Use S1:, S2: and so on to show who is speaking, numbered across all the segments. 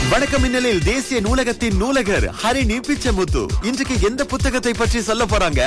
S1: வணக்கம் மின்னலில் தேசிய நூலகத்தின் நூலகர் ஹரிணி பிச்சமுத்து இன்றைக்கு எந்த புத்தகத்தை பற்றி சொல்ல போறாங்க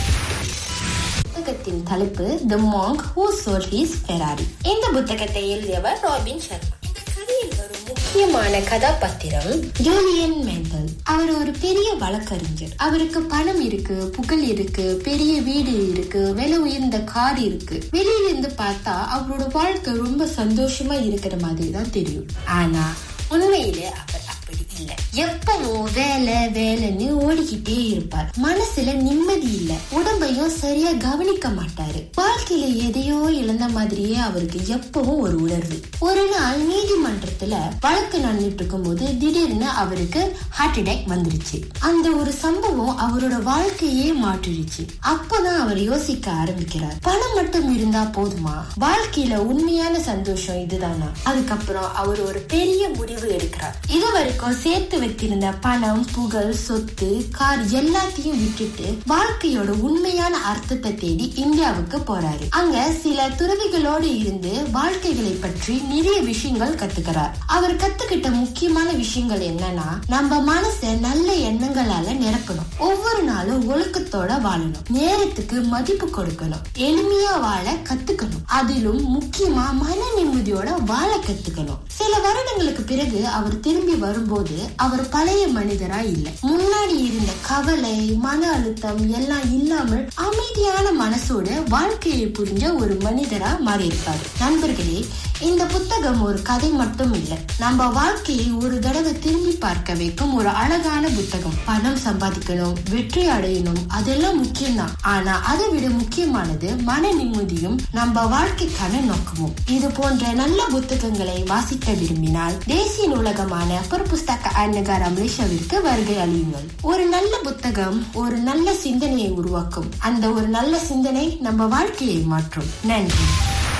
S2: புத்தகத்தின் தலைப்பு the monk who sold his Ferrari இந்த புத்தகத்தை எழுதியவர் ராபின் சர்மா இந்த கதையில் வரும் முக்கியமான கதாபாத்திரம் ஜூலியன் மெண்டல் அவர் ஒரு பெரிய வழக்கறிஞர் அவருக்கு பணம் இருக்கு புகழ் இருக்கு பெரிய வீடு இருக்கு விலை உயர்ந்த கார் இருக்கு வெளியில இருந்து பார்த்தா அவரோட வாழ்க்கை ரொம்ப சந்தோஷமா இருக்கிற மாதிரி தான் தெரியும் ஆனா உண்மையில அவர் அப்படி இல்ல எப்பவும் வேலை வேலைன்னு ஓடிக்கிட்டே இருப்பார் மனசுல நிம்மதி இல்ல உடம்பையும் சரியா கவனிக்க மாட்டாரு வாழ்க்கையில எதையோ இழந்த மாதிரியே அவருக்கு எப்பவும் ஒரு உணர்வு ஒரு நாள் நீதிமன்றத்துல வழக்கு நடந்துட்டு இருக்கும்போது திடீர்னு அவருக்கு ஹார்ட் அட்டாக் வந்துருச்சு அந்த ஒரு சம்பவம் அவரோட வாழ்க்கையே மாற்றிடுச்சு அப்பதான் அவர் யோசிக்க ஆரம்பிக்கிறார் பணம் மட்டும் இருந்தா போதுமா வாழ்க்கையில உண்மையான சந்தோஷம் இதுதானா அதுக்கப்புறம் அவர் ஒரு பெரிய முடிவு எடுக்கிறார் இது வரைக்கும் சேர்த்து வைத்திருந்த பணம் புகழ் சொத்து கார் எல்லாத்தையும் விட்டுட்டு வாழ்க்கையோட உண்மையான அர்த்தத்தை தேடி இந்தியாவுக்கு போறாரு அங்க சில துறவிகளோடு இருந்து வாழ்க்கைகளை பற்றி நிறைய விஷயங்கள் கத்துக்கிறார் அவர் கத்துக்கிட்ட முக்கியமான விஷயங்கள் என்னன்னா நம்ம மனசை நல்ல எண்ணங்களால நிரப்பணும் ஒவ்வொரு நாளும் ஒழுக்கத்தோட வாழணும் நேரத்துக்கு மதிப்பு கொடுக்கணும் எளிமையா வாழ கத்துக்கணும் அதிலும் முக்கியமா மன நிம்மதியோட வாழ கத்துக்கணும் சில வருடங்களுக்கு பிறகு அவர் திரும்பி வரும்போது அவர் பழைய மனிதரா இல்லை முன்னாடி இருந்த கவலை மன அழுத்தம் எல்லாம் இல்லாமல் அமைதியான மனசோட வாழ்க்கையை புரிஞ்ச ஒரு மனிதரா மாறி இருப்பாரு நண்பர்களே இந்த புத்தகம் ஒரு கதை மட்டும் இல்ல நம்ம வாழ்க்கையை ஒரு தடவை திரும்பி பார்க்க வைக்கும் ஒரு அழகான புத்தகம் பணம் சம்பாதிக்கணும் வெற்றி அடையணும் அதெல்லாம் முக்கியம்தான் ஆனா அதை விட முக்கியமானது மன நிம்மதியும் நம்ம வாழ்க்கைக்கான நோக்கமும் இது போன்ற நல்ல புத்தகங்களை வாசிக்க விரும்பினால் தேசிய நூலகமான புறப்புஸ்தக அன்னகார மலேசியாவிற்கு வருகை அழியுங்கள் ஒரு நல்ல புத்தகம் ஒரு நல்ல சிந்தனையை உருவாக்கும் அந்த ஒரு நல்ல சிந்தனை நம்ம வாழ்க்கையை மாற்றும் நன்றி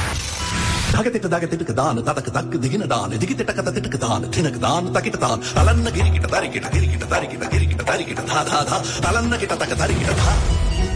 S3: தகதிட்டு தகதிட்டுக்கு தான் ததக்கு தக்கு திகின தான் திகித்திட்ட கத திட்டுக்கு தான் தினக்கு தான் தக்கிட்ட தான் தலன்ன கிரிக்கிட்ட தரிக்கிட்ட கிரிக்கிட்ட தரிக்கிட்ட கிரிக்கிட்ட தரிக்கிட்ட தா தா தா தலன்ன கிட்ட தக்க தரிக்கிட்ட தா